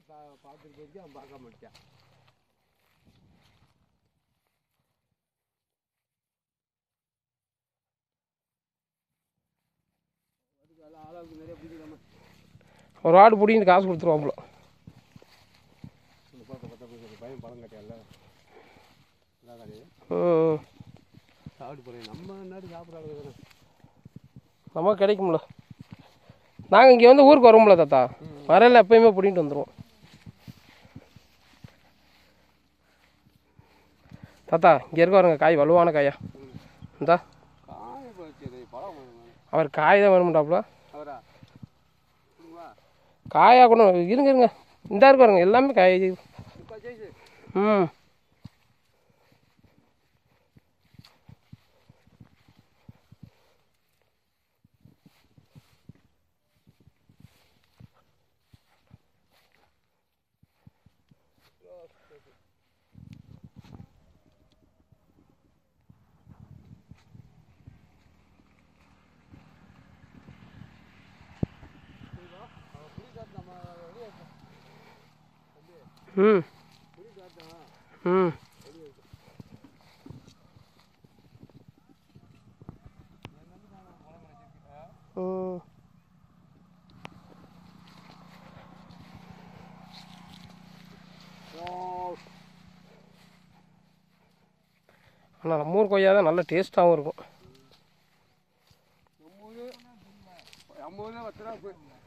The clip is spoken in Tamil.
பார்த்துட்டு போயிட்டு அவன் பார்க்க மாட்டான் அதுக்கு எல்லாம் ஆளாளுக்கு நிறைய பிடிக்கலாமா ஒரு ஆடு பிடிங்கிட்டு காசு கொடுத்துருவாப்புல இந்த பார்க்க பார்த்தா போய் பயம் பழம் கட்டியால அதான் ம் சாப்பிட்டு போகிறேன் நம்ம நாடு சாப்பிட்றாங்க தானே நமக்கு கிடைக்கும்ல நாங்கள் இங்கே வந்து ஊருக்கு வரோம்ல தாத்தா வரையில எப்பயுமே பிடிங்கிட்டு வந்துடுவோம் தாத்தா இங்கே இருக்க பாருங்க காய் வலுவான காயா இந்தா காய போச்சு இது பழம் வேணும். அவர் காய் தான் வேணும்டாப்புல அவரா வா காயாக கூட இருங்க இருங்க இந்தா இருக்கு பாருங்க எல்லாமே காய் இப்போ ஜெயிச்சு ம் ம் ம் ம் ஆனால் நம்ம ஊர் கொய்யா தான் நல்ல டேஸ்ட்டாகவும் இருக்கும் நம்ம ஊர் நம்ம ஊரில் பத்து ரூபா